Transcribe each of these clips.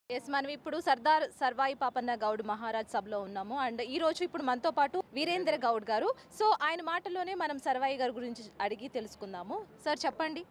yes మనం ఇప్పుడు సర్దార్ సర్వాయి పాపన్న గౌడ్ మహారాజ్ సభలో ఉన్నాము అండ్ ఈ రోజు ఇప్పుడు మనతో పాటు వీరేంద్ర గౌడ్ గారు సో ఆయన మాటల్లోనే మనం సర్వాయి గారి గురించి అడిగి తెలుసుకుందాము సార్ చెప్పండి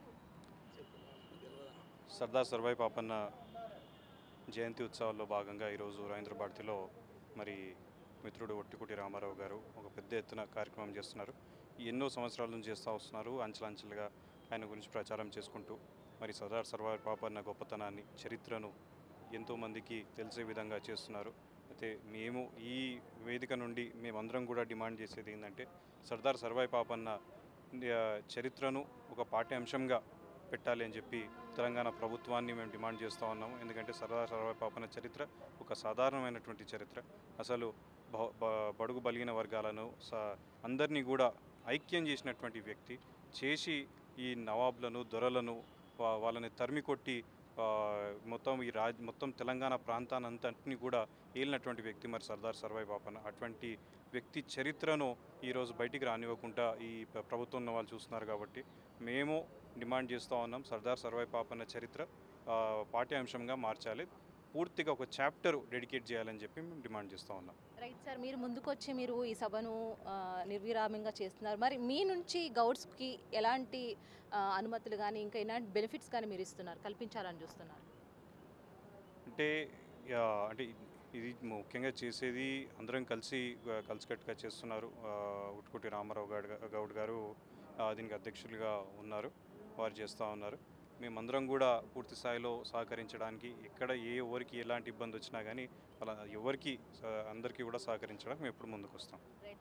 సర్దార్ సర్వాయి పాపన్న జయంతి ఉత్సవాల్లో భాగంగా ఈరోజు రవీంద్ర భారతిలో మరి మిత్రుడు ఒట్టికుటి రామారావు గారు ఒక పెద్ద ఎత్తున కార్యక్రమం చేస్తున్నారు ఎన్నో సంవత్సరాల నుంచి చేస్తూ వస్తున్నారు అంచెలంచెలుగా ఆయన గురించి ప్రచారం చేసుకుంటూ మరి సర్దార్ సర్వాయి పాపన్న గొప్పతనాన్ని చరిత్రను ఎంతోమందికి తెలిసే విధంగా చేస్తున్నారు అయితే మేము ఈ వేదిక నుండి మేమందరం కూడా డిమాండ్ చేసేది ఏంటంటే సర్దార్ సర్వాయి పాపన్న ఆ, చరిత్రను ఒక పాఠ్యాంశంగా పెట్టాలి అని చెప్పి తెలంగాణ ప్రభుత్వాన్ని మేము డిమాండ్ చేస్తూ ఉన్నాము ఎందుకంటే సర్దార్ సర్వాయి పాపన్న చరిత్ర ఒక సాధారణమైనటువంటి చరిత్ర అసలు బ- బ- బడుగు బలిగిన వర్గాలను స అందరినీ కూడా ఐక్యం చేసినటువంటి వ్యక్తి చేసి ఈ నవాబులను దొరలను వా- వాళ్ళని తరిమి కొట్టి ఆ, మొత్తం ఈ రాజ్ మొత్తం తెలంగాణ ప్రాంతానంతటిని కూడా ఏలినటువంటి వ్యక్తి మరి సర్దార్ సర్వాయి పాపన్న అటువంటి వ్యక్తి చరిత్రను ఈరోజు బయటికి రానివ్వకుండా ఈ ప్ర- ప్రభుత్వం ఉన్న వాళ్ళు చూస్తున్నారు కాబట్టి మేము డిమాండ్ చేస్తూ ఉన్నాం సర్దార్ సర్వాయి పాపన్న చరిత్ర ఆ, పాఠ్యాంశంగా మార్చాలి పూర్తిగా ఒక చాప్టర్ డెడికేట్ చేయాలని చెప్పి మేము డిమాండ్ చేస్తూ ఉన్నాం రైట్ సార్ మీరు ముందుకొచ్చి మీరు ఈ సభను ఆ, నిర్విరామంగా చేస్తున్నారు మరి మీ నుంచి గౌడ్స్కి ఎలాంటి ఆ, అనుమతులు కానీ ఇంకా ఎలాంటి బెనిఫిట్స్ కానీ మీరు ఇస్తున్నారు కల్పించాలని చూస్తున్నారు అంటే యా, అంటే ఇది- ఇది ముఖ్యంగా చేసేది అందరం కలిసి ఆ, కలిసికట్టుగా చేస్తున్నారు ఆ, ఉట్టుకుటి రామారావు గౌడ్ గా- గౌడ్ గారు ఆ, దీనికి అధ్యక్షులుగా ఉన్నారు వారు చేస్తూ ఉన్నారు మేమందరం కూడా పూర్తి స్థాయిలో సహకరించడానికి ఎక్కడ ఏ ఎవరికి ఎలాంటి ఇబ్బంది వచ్చినా కానీ అలా ఎవరికి ఆ, అందరికీ కూడా సహకరించడానికి మేము ఎప్పుడు ముందుకు వస్తాం